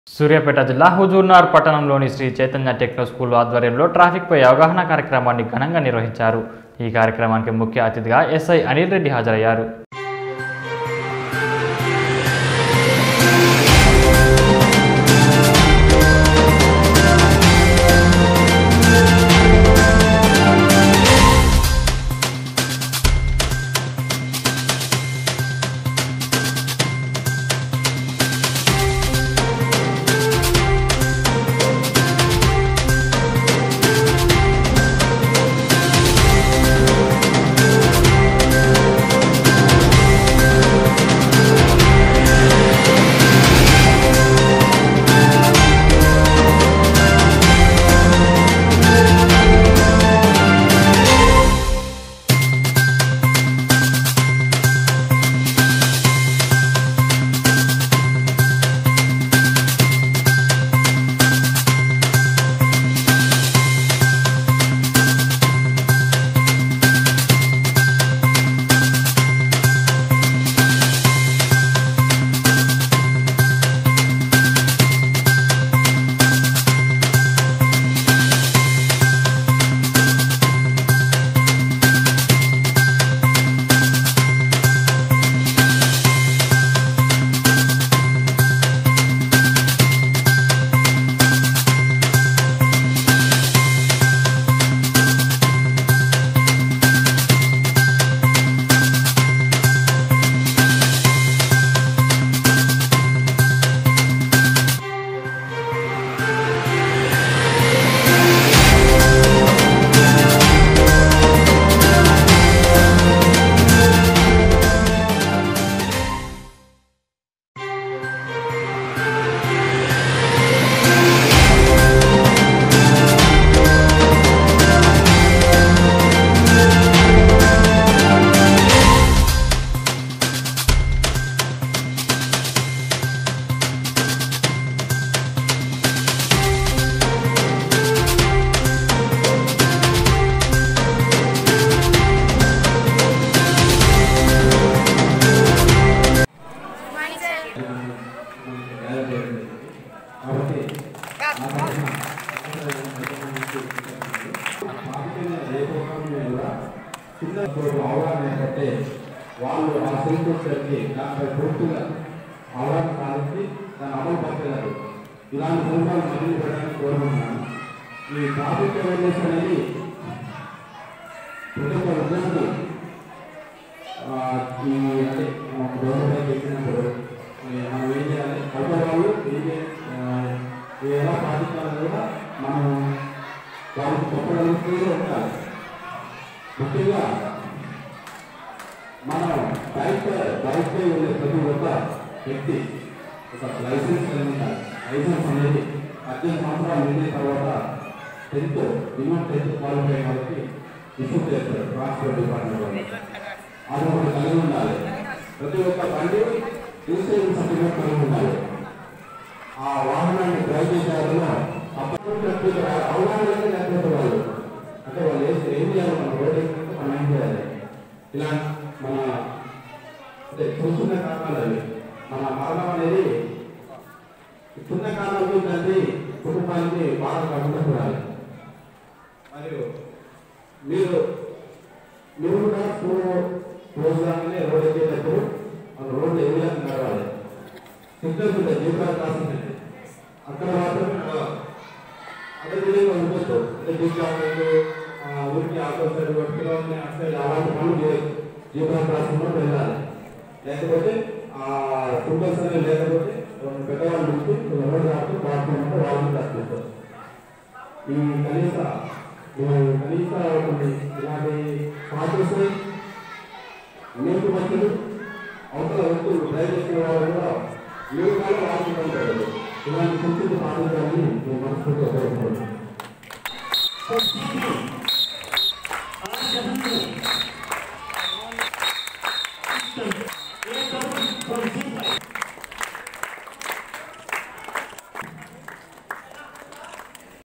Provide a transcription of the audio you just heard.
సూర్యాపేట జిల్లా హుజూర్నార్ పట్టణంలోని Shri Chaitanya techno school ఆధ్వర్యంలో ట్రాఫిక్పై అవగాహన కార్యక్రమాన్ని ఘనంగా నిర్వహించారు ఈ కార్యక్రమానికి ముఖ్య అతిథిగా ఎస్ఐ అనిల్ రెడ్డి హాజరయ్యారు చిన్నప్పుడు అవగాహన ఏంటంటే వాళ్ళు ఆ శ్రీకృష్ణుడికి దానిపై పూర్తిగా అవగాహన సాధించి దాన్ని అమలు పరచగలరు ఇలాంటి సంస్థలు మళ్ళీ పెట్టడానికి కోరుకుంటున్నాను ఈ ట్రాఫిక్ అవేర్నెస్ అనేది ప్రతి ఒక్క ఉద్యోగి ఆ, ఈ అంటే గవర్నమెంట్ చెప్పినప్పుడు ఈ మనం ఏం చేయాలి అవతల వాళ్ళు ఏం చే- ఆ, ఎలా పాటించాలని కూడా మనం వాళ్ళకి చెప్పగలుగుతూ ఉండాలి ముఖ్యంగా మనం బైక్ బైక్ పై వెళ్ళే ప్రతి ఒక్క వ్యక్తి ఒక లైసెన్స్ కలిగి ఉండాలి లైసెన్స్ అనేది పద్దెనిమిది సంవత్సరాలు నిండిన తర్వాత టెన్త్ మినిమం టెన్త్ క్వాలిఫై వాళ్ళకి ఇష్యూ చేస్తారు ట్రాన్స్పోర్ట్ డిపార్ట్మెంట్ వాళ్ళు అది ఒకటి కలిగి ఉండాలి ప్రతి ఒక్క బండి రిజిస్ట్రేషన్ సర్టిఫికేట్ కలిగి ఉండాలి ఆ వాహనాన్ని డ్రైవ్ చేసేవాళ్ళు అప్పటికప్పుడు అవగాహన లేకపోతే వాళ్ళు అంటే వాళ్ళు ఏం ఏం చేయాలి మన రోడ్ ఎక్కినప్పుడు మనం ఏం చేయాలి ఇలా మన అంటే చూస్తున్న కారణాలు అవి మన మరణం అనేది చిన్న కారణాలు ఏంటంటే కుటుంబానికి బాధ కాకుండా చూడాలి మరియు మీరు మీరు కూడా స్కూల్ ప్రోగ్రామ్ని రోడ్ ఎక్కేటప్పుడు మన రోడ్డు ఏ విధంగా నడవాలి సిగ్నల్స్ ఉంటాయి జీబ్రా క్రాసింగ్ అంటే అక్కడ మాత్రమే నడవాలి అదే విధంగా ఉండొచ్చు అంటే డిస్కౌంట్ ఊరికి ఆటో సైడ్ వర్క్లో అసలు అలాంటి పనులు చేయొచ్చు జీబ్రా క్రాసింగ్ లో వెళ్ళాలి లేకపోతే ఆ సిగ్నల్స్ అనేవి లేకపోతే పెద్దవాళ్ళు నుంచి రోడ్డు దాటి పాడుతుంటే వాళ్ళని తప్పిస్తారు ఈ కనీస ఈ కనీస కొన్ని ఇలాంటి పాటిస్తే నీటి మధ్యలు అవతల వ్యక్తులు డ్రైవ్ చేసిన వాళ్ళు కూడా ఏడు కాలం వాడుతుంటారు ఇలాంటి సంస్కృతి పాటించాలని నేను మనస్ఫూర్తిగా కోరుకుంటున్నాను